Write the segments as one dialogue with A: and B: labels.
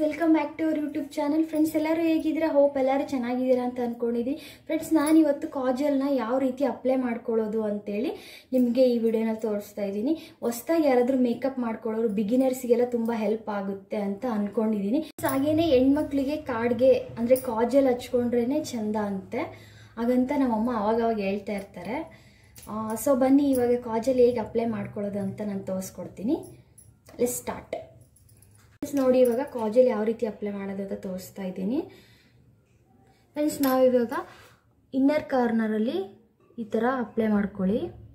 A: welcome back to our YouTube channel friends ಎಲ್ಲರೂ ಹೇಗಿದ್ದೀರಾ hope ಎಲ್ಲರೂ ಚೆನ್ನಾಗಿದ್ದೀರಾ ಅಂತ ಅಂದ್ಕೊಂಡಿದ್ದೀನಿ ಫ್ರೆಂಡ್ಸ್ ನಾನು ಇವತ್ತು ಕಾಜಲ್ನ ಯಾವ ರೀತಿ ಅಪ್ಲೈ ಮಾಡ್ಕೊಳ್ಳೋದು ಅಂತೇಳಿ ನಿಮಗೆ ಈ ವಿಡಿಯೋನ ತೋರಿಸ್ತಾ ಇದ್ದೀನಿ ಹೊಸ್ದಾಗಿ ಯಾರಾದರೂ ಮೇಕಪ್ ಮಾಡ್ಕೊಳ್ಳೋರು ಬಿಗಿನರ್ಸ್ಗೆಲ್ಲ ತುಂಬ ಹೆಲ್ಪ್ ಆಗುತ್ತೆ ಅಂತ ಅಂದ್ಕೊಂಡಿದ್ದೀನಿ ಹಾಗೇನೆ ಹೆಣ್ಮಕ್ಳಿಗೆ ಕಾಡ್ಗೆ ಅಂದರೆ ಕಾಜಲ್ ಹಚ್ಕೊಂಡ್ರೇ ಚಂದ ಅಂತೆ ಹಾಗಂತ ನಮ್ಮಮ್ಮ ಅವಾಗವಾಗ ಹೇಳ್ತಾ ಇರ್ತಾರೆ ಸೊ ಬನ್ನಿ ಇವಾಗ ಕಾಜಲ್ ಹೇಗೆ ಅಪ್ಲೈ ಮಾಡ್ಕೊಳ್ಳೋದು ಅಂತ ನಾನು ತೋರಿಸ್ಕೊಡ್ತೀನಿ ಲೆಸ್ ಸ್ಟಾರ್ಟ್ ಫ್ರೆಂಡ್ಸ್ ನೋಡಿ ಇವಾಗ ಕಾಜಲ್ ಯಾವ ರೀತಿ ಅಪ್ಲೈ ಮಾಡೋದು ಅಂತ ತೋರಿಸ್ತಾ ಇದ್ದೀನಿ ಫ್ರೆಂಡ್ಸ್ ನಾವಿವಾಗ ಇನ್ನರ್ ಕಾರ್ನರಲ್ಲಿ ಈ ಥರ ಅಪ್ಲೈ ಮಾಡ್ಕೊಳ್ಳಿ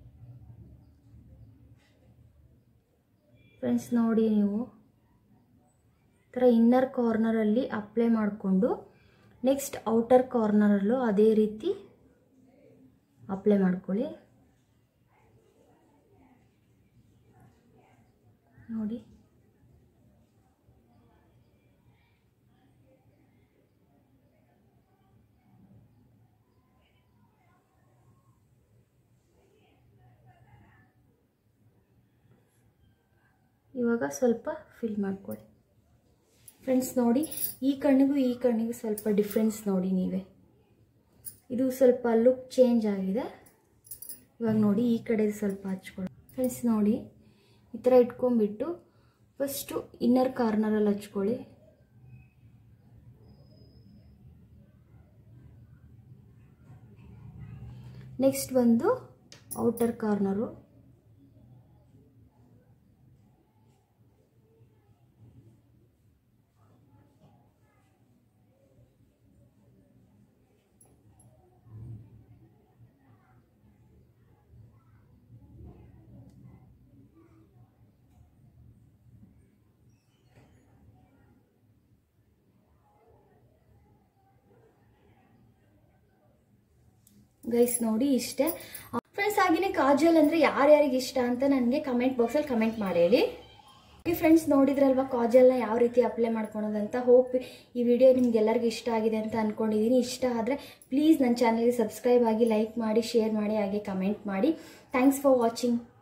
A: ಫ್ರೆಂಡ್ಸ್ ನೋಡಿ ನೀವು ಈ ಥರ ಇನ್ನರ್ ಕಾರ್ನರಲ್ಲಿ ಅಪ್ಲೈ ಮಾಡಿಕೊಂಡು ನೆಕ್ಸ್ಟ್ ಔಟರ್ ಕಾರ್ನರಲ್ಲೂ ಅದೇ ರೀತಿ ಅಪ್ಲೈ ಮಾಡ್ಕೊಳ್ಳಿ ನೋಡಿ ಇವಾಗ ಸ್ವಲ್ಪ ಫಿಲ್ ಮಾಡ್ಕೊಳ್ಳಿ ಫ್ರೆಂಡ್ಸ್ ನೋಡಿ ಈ ಕಣ್ಣಿಗೂ ಈ ಕಣ್ಣಿಗೂ ಸ್ವಲ್ಪ ಡಿಫ್ರೆನ್ಸ್ ನೋಡಿ ನೀವೇ ಇದು ಸ್ವಲ್ಪ ಲುಕ್ ಚೇಂಜ್ ಆಗಿದೆ ಇವಾಗ ನೋಡಿ ಈ ಕಡೆ ಸ್ವಲ್ಪ ಹಚ್ಕೊಳ್ಳಿ ಫ್ರೆಂಡ್ಸ್ ನೋಡಿ ಈ ಥರ ಇಟ್ಕೊಂಡ್ಬಿಟ್ಟು ಫಸ್ಟು ಇನ್ನರ್ ಕಾರ್ನರಲ್ಲಿ ಹಚ್ಕೊಳ್ಳಿ ನೆಕ್ಸ್ಟ್ ಬಂದು ಔಟರ್ ಕಾರ್ನರು ಗೈಸ್ ನೋಡಿ ಇಷ್ಟೇ ಫ್ರೆಂಡ್ಸ್ ಹಾಗೆಯೇ ಕಾಜಲ್ ಅಂದರೆ ಯಾರ್ಯಾರಿಗೆ ಇಷ್ಟ ಅಂತ ನನಗೆ ಕಮೆಂಟ್ ಬಾಕ್ಸಲ್ಲಿ ಕಮೆಂಟ್ ಮಾಡಿ ಹೇಳಿ ಫ್ರೆಂಡ್ಸ್ ನೋಡಿದ್ರಲ್ವಾ ಕಾಜಲ್ನ ಯಾವ ರೀತಿ ಅಪ್ಲೈ ಮಾಡ್ಕೊಳೋದಂತ ಹೋಪ್ ಈ ವಿಡಿಯೋ ನಿಮ್ಗೆಲ್ಲರಿಗೂ ಇಷ್ಟ ಆಗಿದೆ ಅಂತ ಅಂದ್ಕೊಂಡಿದ್ದೀನಿ ಇಷ್ಟ ಆದರೆ ಪ್ಲೀಸ್ ನನ್ನ ಚಾನಲ್ಗೆ ಸಬ್ಸ್ಕ್ರೈಬ್ ಆಗಿ ಲೈಕ್ ಮಾಡಿ ಶೇರ್ ಮಾಡಿ ಹಾಗೆ ಕಮೆಂಟ್ ಮಾಡಿ ಥ್ಯಾಂಕ್ಸ್ ಫಾರ್ ವಾಚಿಂಗ್